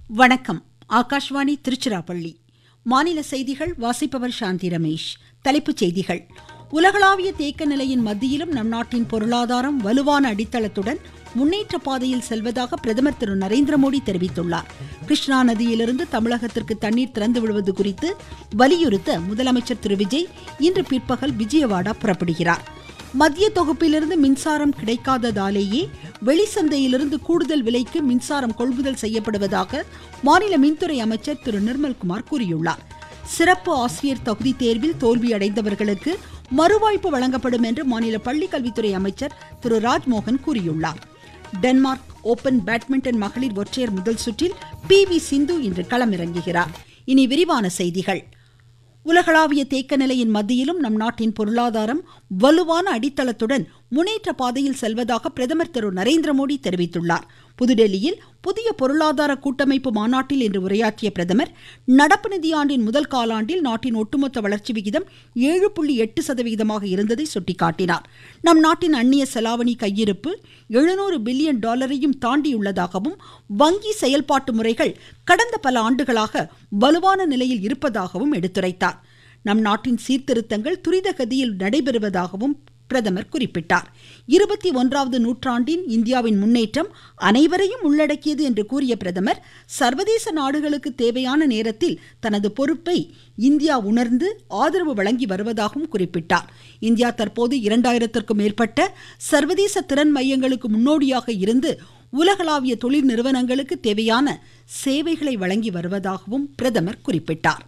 வணக்கம் ஆகாஷ்வாணி திருச்சிராப்பள்ளி மாநில செய்திகள் வாசிப்பவர் சாந்தி ரமேஷ் தலைப்புச் செய்திகள் உலகளாவிய தேக்க நிலையின் மத்தியிலும் நம் நாட்டின் பொருளாதாரம் வலுவான அடித்தளத்துடன் முன்னேற்ற பாதையில் செல்வதாக பிரதமர் திரு நரேந்திர மோடி தெரிவித்துள்ளார் கிருஷ்ணா நதியிலிருந்து தமிழகத்திற்கு தண்ணீர் திறந்து விடுவது குறித்து வலியுறுத்த முதலமைச்சர் திரு விஜய் இன்று பிற்பகல் விஜயவாடா புறப்படுகிறார் மத்திய தொகுப்பிலிருந்து மின்சாரம் கிடைக்காததாலேயே வெளிச்சந்தையிலிருந்து கூடுதல் விலைக்கு மின்சாரம் கொள்முதல் செய்யப்படுவதாக மாநில மின்துறை அமைச்சர் திரு நிர்மல்குமார் கூறியுள்ளார் சிறப்பு ஆசிரியர் தகுதி தேர்வில் தோல்வியடைந்தவர்களுக்கு மறுவாய்ப்பு வழங்கப்படும் என்று மாநில பள்ளிக்கல்வித்துறை அமைச்சர் திரு ராஜ்மோகன் கூறியுள்ளார் டென்மார்க் ஓபன் பேட்மிண்டன் மகளிர் ஒற்றையர் முதல் சுற்றில் பி வி சிந்து இன்று களமிறங்குகிறார் இனி விரிவான செய்திகள் உலகளாவிய தேக்க நிலையின் மத்தியிலும் நம் நாட்டின் பொருளாதாரம் வலுவான அடித்தளத்துடன் முன்னேற்ற பாதையில் செல்வதாக பிரதமர் திரு நரேந்திர மோடி தெரிவித்துள்ளார் புதுடெல்லியில் புதிய பொருளாதார கூட்டமைப்பு மாநாட்டில் இன்று உரையாற்றிய பிரதமர் நடப்பு நிதியாண்டின் முதல் காலாண்டில் நாட்டின் ஒட்டுமொத்த வளர்ச்சி விகிதம் ஏழு புள்ளி எட்டு சதவிகிதமாக இருந்ததை சுட்டிக்காட்டினார் நம் நாட்டின் அந்நிய செலாவணி கையிருப்பு எழுநூறு பில்லியன் டாலரையும் தாண்டியுள்ளதாகவும் வங்கி செயல்பாட்டு முறைகள் கடந்த பல ஆண்டுகளாக வலுவான நிலையில் இருப்பதாகவும் எடுத்துரைத்தார் நம் நாட்டின் சீர்திருத்தங்கள் துரித கதியில் நடைபெறுவதாகவும் பிரதமர் குறிப்பிட்டார் இருபத்தி ஒன்றாவது நூற்றாண்டின் இந்தியாவின் முன்னேற்றம் அனைவரையும் உள்ளடக்கியது என்று கூறிய பிரதமர் சர்வதேச நாடுகளுக்கு தேவையான நேரத்தில் தனது பொறுப்பை இந்தியா உணர்ந்து ஆதரவு வழங்கி வருவதாகவும் குறிப்பிட்டார் இந்தியா தற்போது இரண்டாயிரத்திற்கும் மேற்பட்ட சர்வதேச திறன் மையங்களுக்கு முன்னோடியாக இருந்து உலகளாவிய தொழில் நிறுவனங்களுக்கு தேவையான சேவைகளை வழங்கி வருவதாகவும் பிரதமர் குறிப்பிட்டார்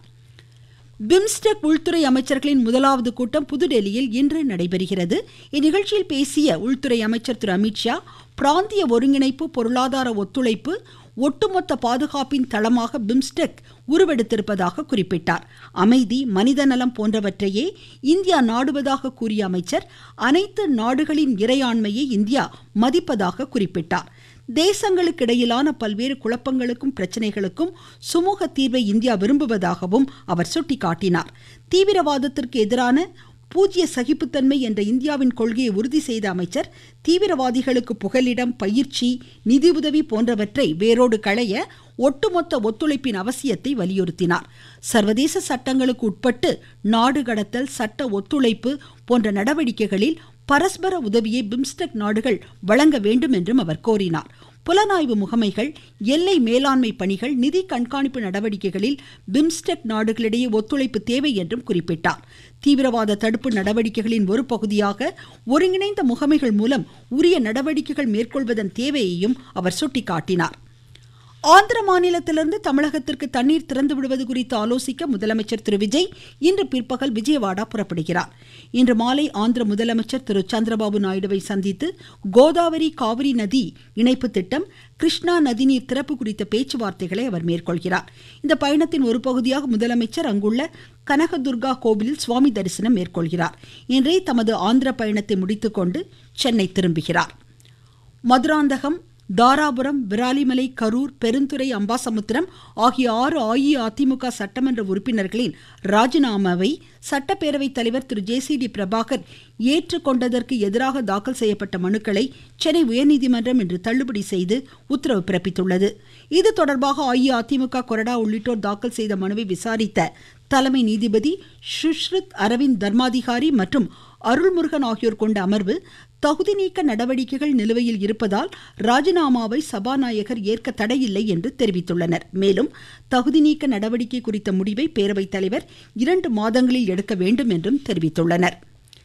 பிம்ஸ்டெக் உள்துறை அமைச்சர்களின் முதலாவது கூட்டம் புதுடெல்லியில் இன்று நடைபெறுகிறது இந்நிகழ்ச்சியில் பேசிய உள்துறை அமைச்சர் திரு அமித்ஷா பிராந்திய ஒருங்கிணைப்பு பொருளாதார ஒத்துழைப்பு ஒட்டுமொத்த பாதுகாப்பின் தளமாக பிம்ஸ்டெக் உருவெடுத்திருப்பதாக குறிப்பிட்டார் அமைதி மனித நலம் போன்றவற்றையே இந்தியா நாடுவதாக கூறிய அமைச்சர் அனைத்து நாடுகளின் இறையாண்மையை இந்தியா மதிப்பதாக குறிப்பிட்டார் தேசங்களுக்கு இடையிலான பல்வேறு குழப்பங்களுக்கும் பிரச்சனைகளுக்கும் சுமூக தீர்வை இந்தியா விரும்புவதாகவும் அவர் சுட்டிக்காட்டினார் தீவிரவாதத்திற்கு எதிரான பூஜ்ய சகிப்புத்தன்மை என்ற இந்தியாவின் கொள்கையை உறுதி செய்த அமைச்சர் தீவிரவாதிகளுக்கு புகலிடம் பயிற்சி நிதியுதவி போன்றவற்றை வேரோடு களைய ஒட்டுமொத்த ஒத்துழைப்பின் அவசியத்தை வலியுறுத்தினார் சர்வதேச சட்டங்களுக்கு உட்பட்டு நாடு கடத்தல் சட்ட ஒத்துழைப்பு போன்ற நடவடிக்கைகளில் பரஸ்பர உதவியை பிம்ஸ்டெக் நாடுகள் வழங்க வேண்டும் என்றும் அவர் கோரினார் புலனாய்வு முகமைகள் எல்லை மேலாண்மை பணிகள் நிதி கண்காணிப்பு நடவடிக்கைகளில் பிம்ஸ்டெக் நாடுகளிடையே ஒத்துழைப்பு தேவை என்றும் குறிப்பிட்டார் தீவிரவாத தடுப்பு நடவடிக்கைகளின் ஒரு பகுதியாக ஒருங்கிணைந்த முகமைகள் மூலம் உரிய நடவடிக்கைகள் மேற்கொள்வதன் தேவையையும் அவர் சுட்டிக்காட்டினார் ஆந்திர மாநிலத்திலிருந்து தமிழகத்திற்கு தண்ணீர் திறந்து விடுவது குறித்து ஆலோசிக்க முதலமைச்சர் திரு விஜய் இன்று பிற்பகல் விஜயவாடா புறப்படுகிறார் இன்று மாலை ஆந்திர முதலமைச்சர் திரு சந்திரபாபு நாயுடுவை சந்தித்து கோதாவரி காவிரி நதி இணைப்பு திட்டம் கிருஷ்ணா நதிநீர் திறப்பு குறித்த பேச்சுவார்த்தைகளை அவர் மேற்கொள்கிறார் இந்த பயணத்தின் ஒரு பகுதியாக முதலமைச்சர் அங்குள்ள கனகதுர்கா கோவிலில் சுவாமி தரிசனம் மேற்கொள்கிறார் இன்றே தமது ஆந்திர பயணத்தை முடித்துக்கொண்டு சென்னை திரும்புகிறார் மதுராந்தகம் தாராபுரம் விராலிமலை கரூர் பெருந்துறை அம்பாசமுத்திரம் ஆகிய ஆறு அஇஅதிமுக சட்டமன்ற உறுப்பினர்களின் ராஜினாமாவை சட்டப்பேரவை தலைவர் திரு ஜே சி டி பிரபாகர் ஏற்றுக்கொண்டதற்கு எதிராக தாக்கல் செய்யப்பட்ட மனுக்களை சென்னை உயர்நீதிமன்றம் இன்று தள்ளுபடி செய்து உத்தரவு பிறப்பித்துள்ளது இது தொடர்பாக அஇஅதிமுக கொறடா உள்ளிட்டோர் தாக்கல் செய்த மனுவை விசாரித்த தலைமை நீதிபதி சுஷ்ருத் அரவிந்த் தர்மாதிகாரி மற்றும் அருள்முருகன் ஆகியோர் கொண்ட அமர்வு தகுதி நீக்க நடவடிக்கைகள் நிலுவையில் இருப்பதால் ராஜினாமாவை சபாநாயகர் ஏற்க தடையில்லை என்று தெரிவித்துள்ளனர் மேலும் தகுதி நீக்க நடவடிக்கை குறித்த முடிவை பேரவைத் தலைவர் இரண்டு மாதங்களில் எடுக்க வேண்டும் என்றும் தெரிவித்துள்ளனர்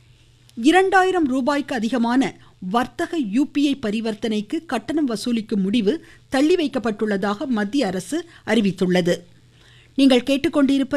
இரண்டாயிரம் ரூபாய்க்கு அதிகமான வர்த்தக யூபிஐ பரிவர்த்தனைக்கு கட்டணம் வசூலிக்கும் முடிவு தள்ளி வைக்கப்பட்டுள்ளதாக மத்திய அரசு அறிவித்துள்ளது நீங்கள் கேட்டுக்கொண்டிருப்ப